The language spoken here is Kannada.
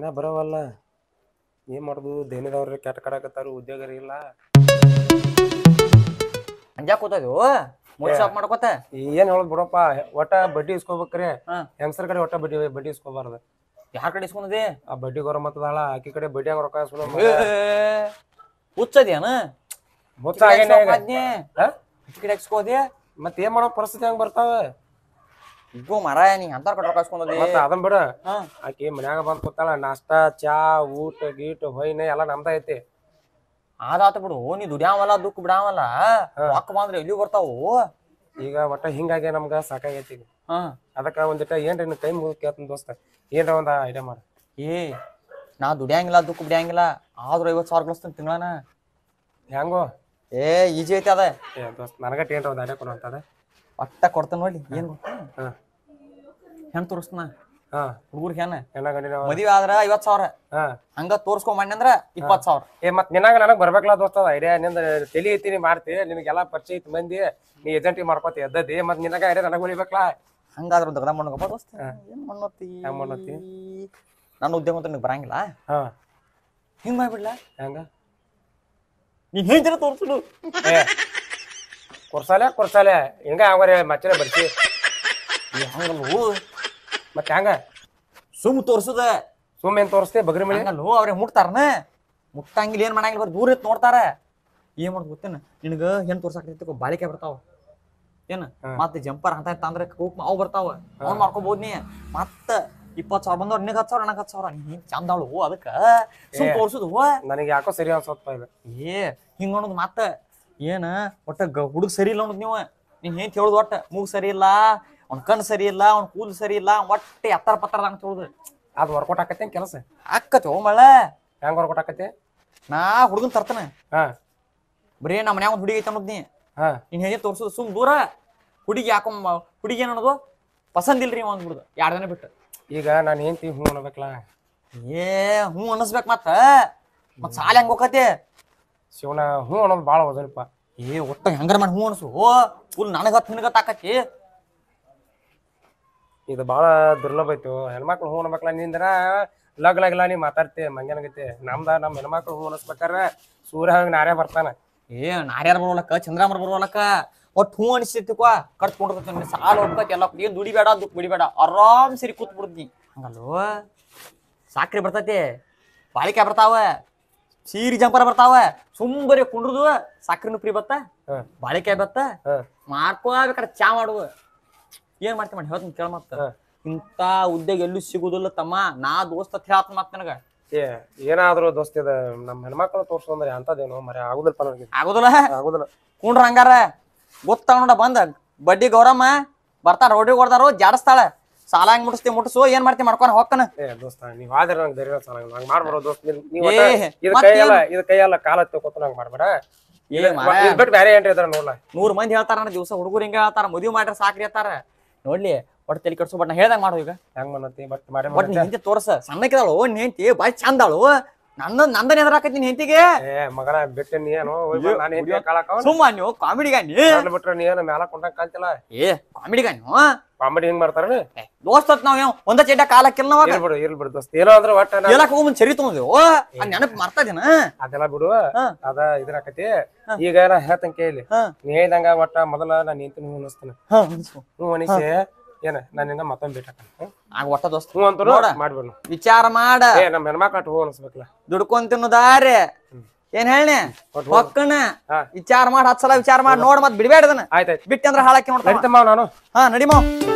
ಏನ ಬರೋವಲ್ಲ ಏನ್ ಮಾಡುದು ದೇನಿದವ್ರಿ ಕೆಟ್ಟ ಕಡಕತ್ತಾರು ಉದ್ಯೋಗ ಇಲ್ಲ ಅಂಜಾಕ್ ಕೂತದು ಮೂರ್ ಶಾಪ್ ಮಾಡ್ಕೋತ ಏನ್ ಹೇಳದ್ ಬಿಡಪ್ಪ ಒಟ್ಟ ಬಡ್ಡಿ ಇಸ್ಕೋಬೇಕ್ರಿ ಹಾ. ಹೆಂಗಸರ್ ಕಡೆ ಒಟ್ಟ ಬಡ್ಡಿ ಬಡ್ಡಿ ಇಸ್ಕೋಬಾರ್ದು ಯಾರ ಕಡೆ ಇಸ್ಕೊಂಡದಿ ಆ ಬಡ್ಡಿ ಗೊರ ಮತ್ತದಾಳ ಆಕಿ ಕಡೆ ಬಡ್ಡಿ ಹಂಗ ರೊಕ್ಕ ಇಸ್ಕೊಳ ಹುಚ್ಚದೇನ ಮುಚ್ಚ ಆಗೇನೆ ಈಗ. ಹಾ? ಕಡೆ ಇಸ್ಕೋದಿ ಮತ್ ಏನ್ ಮಾಡೋ ಪರಿಸ್ಥಿತಿ ಹಂಗ ಬರ್ತಾವ ಇಗೋ ಮರ ನೀ ಅಂತಾರ ಕಡೆ ರೊಕ್ಕ ಇಸ್ಕೊಂಡದಿ ಮತ್ತ ಅದನ್ ಬಿಡ ಹಾ ಆಕಿ ಮನ್ಯಾಗ ಬಂದ್ ಕೂತಾಳ ನಾಷ್ಟಾ ಚಾ ಊಟ ಗೀಟ ಹೊಯ್ನೆ ಎಲ್ಲಾ ನಮ್ದ ಐತಿ ಆದಾತ ಬಿಡು ನೀ ದುಡ್ಯಾವಲ್ಲ ದುಃಖ ಬಿಡಾವಲ್ಲ ರೊಕ್ಕ ಬಂದ್ರೆ ಎಲ್ಲಿ ಬರ್ತಾವು ಈಗ ಒಟ್ಟ ಹಿಂಗಾಗಿ ನಮ್ಗ ಸಾಕಾಗೈತಿ ಈಗ ಹಾ ಅದಕ್ಕ ಒಂದಿಟ ಏನ್ರಿ ನಿನ್ ಕೈ ಮುಗಿದ್ ಕೇಳ್ತೀನಿ ದೋಸ್ತ ಏನ್ರ ಒಂದ ಐಡಿಯಾ ಮಾಡ ಏ ನಾ ದುಡ್ಯಾಂಗಿಲ್ಲ ದುಃಖ ಬಿಡ್ಯಾಂಗಿಲ್ಲ ಆದ್ರೂ ಐವತ್ ಸಾವಿರ ಗಳಿಸ್ತೀನಿ ತಿಂಗಳನ ಹೆಂಗೋ ಏ ಈಜಿ ಐತಿ ಅದ ಏ ದೋಸ್ತ ನನಗಟ್ ಏನ್ರ ಒಂದ್ ಐಡಿಯಾ ಕೊಡು ಅಂತದ ಒಟ್ಟ ಕೊಡ್ತಾನ ನೋಡಿ ಏನ್ ಗೊತ್ತಾ ಹಾ ಹೆಣ್ ತೋರಿಸ್ತಾನ ಹಾ ಹುಡುಗರ್ ಹೆಣ ಹೆಣ್ಣ ಗಂಡಿನ ಮದ್ವಿ ಆದ್ರ ಐವತ್ ಸಾವಿರ ಹಾ ಹಂಗ ತೋರ್ಸ್ಕೊಂಡ್ ಅಂದ್ರ ಇಪ್ಪತ್ ಸಾವಿರ ಏ ಮತ್ ನಿನ್ನಾಗ ನನಗ್ ಬರ್ಬೇಕಲ್ಲ ದೋಸ್ತ ಐಡಿಯಾ ನಿಂದ ತಲಿ ಐತಿ ನೀ ಮಾಡ್ತಿ ನಿನಗೆಲ್ಲ ಪರಿಚಯ ಐತಿ ಮಂದಿ ನೀ ಏಜೆಂಟಿಗೆ ಮಾಡ್ಕೊತಿ ಎದ್ದದಿ ಮತ್ ನಿನಗ ಐಡಿಯಾ ನನಗ್ ಉಳಿಬೇಕಲ್ಲ ಹಂಗಾದ್ರ ದಗದ ಮಾಡ್ಬೇಕಪ್ಪ ದೋಸ್ತ ಏನ್ ಮಾಡ್ನೋತಿ ಹೆಂಗ್ ಮಾಡ್ನೋತಿ? ನನ್ನ ಉದ್ಯೋಗ ಅಂತ ನಿನಗೆ ಬರಂಗಿಲ್ಲ ಹಾ ಹಿಂಗ್ ಮಾಡ್ಬಿಡ್ಲ ಹೆಂಗ ನೀನ್ ಹೇಳ್ತೀರ ತೋರ್ಸುಡು ಏ ಕೊರ್ಸಾಲೆ ಕೊರ್ಸಾಲೆ ಹಿಂಗ ಹಂಗಾರೆ ಮಚ್ಚರೆ ಬರ್ಸಿ ಹಂಗಲ್ವು ಮತ್ತೆ ಹೆಂಗ ಸುಮ್ ತೋರ್ಸುದ ಸುಮ್ ಏನ್ ತೋರಿಸ್ತಿ ಬಗ್ರಿ ಮಳಿ ಹಂಗಲ್ವು ಅವ್ರಿಗೆ ಮುಟ್ತಾರನ ಮುಟ್ಟಂಗಿಲ್ಲ ಏನ್ ಮಾಡಂಗಿಲ್ಲ ಬರ್ ದೂರ ಇತ್ತು ನೋಡ್ತಾರ ಏನ್ ಮಾಡೋದು ಗೊತ್ತೇನ ನಿನಗ ಹೆಣ್ ತೋರ್ಸಾಕ ಬಾಳಿಕೆ ಬರ್ತಾವ ಏನ ಮತ್ತೆ ಜಂಪರ್ ಅಂತ ತಂದ್ರೆ ಕೂಪ್ ಅವು ಬರ್ತಾವ ಅವ್ನ್ ಮಾಡ್ಕೋಬಹುದ್ ನೀ ಮತ್ತ ಇಪ್ಪತ್ ಸಾವಿರ ಬಂದವ್ರ ನಿನಗ ಹತ್ತು ಸಾವಿರ ನನಗ ಹತ್ತು ಸಾವಿರ ನೀ ಚಂದಾಳು ಅದಕ್ಕ ಸುಮ್ ತೋರ್ಸುದು ನನಗೆ ಯಾಕೋ ಸರಿ ಅನ್ಸತ್ತ ಇದು ಏ ಹಿಂಗ ಅನ್ನೋದು ಮತ್ತ ಏನ ಒಟ್ಟ ಗ ಹುಡುಗ ಸರಿ ಇಲ್ಲ ಅನ್ನೋದು ನೀವು ನೀನ್ ಏನ್ ಹೇಳುದು ಒಟ್ಟ ಮೂಗ್ ಸರಿ ಇಲ್ಲ ಅವ್ನ ಕಣ್ ಸರಿ ಇಲ್ಲ ಅವ್ನ ಕೂದಲು ಸರಿ ಇಲ್ಲ ಒಟ್ಟೆ ಎತ್ತರ ಪತ್ತರ ಅಂತ ಹೇಳುದು ಅದ್ ವರ್ಕೌಟ್ ಆಕತಿ ಕೆಲಸ ಅಕ್ಕತಿ ಓ ಮಳ ಹೆಂಗ್ ವರ್ಕೌಟ್ ಆಕತಿ ನಾ ಹುಡುಗನ್ ತರ್ತಾನ ಹಾ ಬರೀ ನಮ್ಮ ಮನ್ಯಾಗ ಒಂದ್ ಹುಡುಗಿ ಐತೆ ಅನ್ನೋದ್ ನೀ ಹಾ ನೀನ್ ಹೇಗೆ ತೋರ್ಸುದು ಸುಮ್ ದೂರ ಹುಡುಗಿ ಯಾಕೊಂಬ ಹುಡುಗಿ ಏನ್ ಅನ್ನೋದು ಪಸಂದ್ ಇಲ್ರಿ ಇವ ಅಂದ್ಬಿಡುದು ಎರಡ್ ದಿನ ಬಿಟ್ಟು ಈಗ ನಾನು ಏನ್ತಿ ಹ್ಞೂ ಅನ್ಬೇಕಲ್ಲ ಏ ಹ್ಞೂ ಅನ್ನಿಸ್ಬೇಕ್ ಮತ್ತ ಮತ್ ಸಾಲ ಹೆಂಗ್ ಹೋಗತಿ ಶಿವನ ಹ್ಞೂ ಅನ್ನೋದು ಭಾಳ ವಜನಪ್ಪ ಏ ಒಟ್ಟ ಹೆಂಗಾರ ಮಾಡಿ ಹ್ಞೂ ಅನ್ಸು ಓ ಫುಲ್ ನನಗ ಹತ್ತು ನಿನಗತ್ ಆಕತಿ ಇದು ಭಾಳ ದುರ್ಲಭ ಐತು ಹೆಣ್ಮಕ್ಳು ಹ್ಞೂ ಅನ್ಬೇಕಲ್ಲ ನಿಂದ್ರ ಲಗ್ ಲಗ್ಲ ನೀ ಮಾತಾಡ್ತಿ ಮಂಗನಗೈತಿ ನಮ್ದ ನಮ್ಮ ಹೆಣ್ಮಕ್ಳು ಹ್ಞೂ ಅನ್ಸ್ಬೇಕಾರೆ ಸೂರ್ಯ ಹಂಗ ನಾರೇ ಬರ್ತಾನ ಏ ನಾರ್ಯಾರ ಬರೋಲಕ್ಕ ಚಂದ್ರಾಮರ್ ಬರೋಲಕ್ಕ ಒಟ್ ಹೂ ಅನಿಸ್ತೈತಿಕ್ವಾ ಕಟ್ಕೊಂಡಿರ್ತೈತಿ ಸಾಲ ಹೋಗ್ತೈತಿ ಎಲ್ಲ ಏನ್ ದುಡಿಬೇಡ ದುಃಖ ಬಿಡಿಬೇಡ ಆರಾಮ್ ಸರಿ ಕೂತ್ ಬಿಡ್ತೀನಿ ಹಂಗಲ್ವ ಸಾಕ್ರಿ ಬರ್ತೈತಿ ಬಾಳಿಕೆ ಬರ್ತಾವ ಸೀರಿ ಜಂಪರ ಬರ್ತಾವ ಸುಂಬರಿ ಕುಂಡ್ರದು ಸಾಕ್ರಿನೂ ಫ್ರೀ ಬತ್ತ ಹಾ. ಬಾಳಿಕೆ ಬತ್ತ ಹಾ. ಮಾಡ್ಕೋಬೇಕಾರೆ ಚಾ ಮಾಡುವ ಏನ್ ಮಾಡ್ತಿ ಮಾಡಿ ಹೇಳ್ತೀನಿ ಕೇಳ ಮತ್ತ ಹಾ. ಇಂಥ ಉದ್ಯೋಗ ಎಲ್ಲೂ ಸಿಗುದಿಲ್ಲ ತಮ್ಮ ನಾ ದೋಸ್ತ ಅಂತ ಹೇಳತ್ ಮತ್ತ ನನಗ ಏ ಏನಾದ್ರು ದೋಸ್ತ ಇದು ನಮ್ಮ ಹೆಣ್ಮಕ್ಳು ತೋರ್ಸಂದ್ರೆ ಅಂತದೇನು ಮರೆ ಆಗುದಿಲ್ಪ ನನಗೆ ಆಗುದಿಲ್ಲ ಆಗುದಿಲ್ಲ ಕುಂಡ್ರ ಹಂಗಾರ ಗೊತ್ತಾವ ನೋಡ ಬಂದ ಬಡ್ಡಿ ಗೌರಮ್ಮ ಬರ್ತಾರ ರೋಡಿ ಕೊಡ್ತಾರೋ ಜಾಡಸ್ತಾಳ ಸಾಲ ಹೆಂಗ್ ಮುಟ್ಟಿಸ್ತಿ ಮುಟ್ಟಿಸು ಏನ್ ಮಾಡ್ತಿ ಮಾಡ್ಕೊಂಡ್ ಹೋಗ್ಕನ ಏ ದೋಸ್ತ ನೀವ್ ಆದ್ರೆ ನಂಗೆ ಧೈರ್ಯ ಸಾಲ ಹಂಗ್ ಮಾಡ್ಬಾರೋ ದೋಸ್ತ ನೀನ್- ನೀವ್ ಏ, ಒಟ್ಟ ಇದು ಮತ್ತೇನ್? ಕೈ ಅಲ್ಲ ಇದು ಕೈ ಅಲ್ಲ ಕಾಲ ತಿಳ್ಕೊತ ನಂಗೆ ಮಾಡ್ಬೇಡ ಏ ಇದು ಮಾರ್ರೆ. ಇದು ಬಿಟ್ಟು ಬೇರೆ ಏನ್ರಿ ಇದಾರ ನೋಡ್ಲ ನೂರ್ ಮಂದಿ ಹೇಳ್ತಾರ ದಿವಸ ಹುಡುಗರು ಹಿಂಗ ಹೇಳ್ತಾರ ಮದುವೆ ಮಾಡ್ರ ಸಾಕ್ರಿ ಹೇಳ್ತಾರ ನೋಡ್ಲಿ ಒಟ್ಟು ತಲೆ ಕಟ್ಸೋ ಬಟ್ ನಾ ಹೇಳ್ದಂಗ್ ಮಾಡು ಈಗ ಹೆಂಗ್ ಮಾಡತ್ತಿ ಬಟ್ ಮಾಡಿ ಬಟ್ ನೀನ್ ಹೆಂಡತಿ ತೋರ್ಸ ಸಣ್ಣಕ್ಕಿದಾಳು ನಿನ್ ಹೆಂಡತಿ ಬಾಯ್ ಚಂದಾಳು ನನ್ನ ನಂದನ್ ಎದುರಾಕೈತಿ ನಿನ್ ಹೆಂಡತಿಗೆ ಏ ಮಗನ ಬಿಟ್ಟು ನೀ ಏನು ನಾನು ಏನ್ ಕಾಳಕವ ಸುಮ್ಮ ನೀವು ಕಾಮಿಡಿ ಗಾನಿ ಬಿಟ್ರೆ ನೀ ಏನು ಮ್ಯಾಲ ಕೊಂಡಂಗ್ ಕಾಲ್ತಿಲ್ಲ ಏ ಕಾಮಿಡಿ ಗಾನಿ ಕಾಮಿಡಿ ಹಿಂಗ್ ಮಾಡ್ತಾರ ದೋಸ್ತ ನಾವ್ ಏನ್ ಒಂದ ಚಡ್ಡ ಕಾಲಕ್ಕಿಲ್ಲ ನಾವಾಗ ಇರ್ಬಿಡು ಇರ್ಬಿಡು ದೋಸ್ತ ಏನೋ ಅಂದ್ರೆ ಒಟ್ಟ ನಾ- ಹೇಳಕ್ ಹೋಗ್ ಮುಂದ್ ಸರಿ ತಗೊಂದೇವು ಅದ್ ನೆನಪು ಮಾಡ್ತಾ ಇದೀನ ಅದೆಲ್ಲ ಬಿಡು ಹಾ. ಅದ ಇದ್ರಾಕತಿ ಈಗ ನಾ ಹೇಳ್ತಂಗೆ ಕೇಳಿ ಹಾ. ನೀ ಹೇಳ್ದಂಗ ಒಟ್ಟ ಮೊದಲ ನಾನು ನಿಂತೀನಿ ಹ್ಞೂ ಅನಿಸ್ತೀನಿ ಹಾ ಅನ್ಸು. ಹ್ಞೂ ಅನಿಸಿ ಏನ ನಾನು ನಿನ್ನ ಮತ್ತೊಂದು ಭೇಟಿ ಹಾಕಣ ಆಗ ಒಟ್ಟ ದೋಸ್ತ ಹ್ಞೂ ಅಂತ ನೋಡ. ಮಾಡ್ಬಿಡು ವಿಚಾರ ಮಾಡ ಏ ನಮ್ಮ ಹೆಣ್ಮಕ್ಳು ಅಟ್ ಹ್ಞೂ ಅನ್ಸ್ಬೇಕಲ್ಲ ದುಡ್ಕೊಂಡ್ ತಿನ್ನೋದಾರೆ ಏನ್ ಹೇಳಿ ಒಟ್ ಹೊಕ್ಕಣ ಹಾ. ವಿಚಾರ ಮಾಡಿ ಹತ್ ಸಲ ವಿಚಾರ ಮಾಡಿ ನೋಡ್ ಮತ್ ಬಿಡ್ಬೇಡದನ ಆಯ್ತಾಯ್ತು ಬಿಟ್ಟಂದ್ರ ಹಾಳಾಕಿ ನೋಡ್ತಾವ ನಡೀತಮ್ಮ ನಾನು ಹಾ ನಡಿಮೋ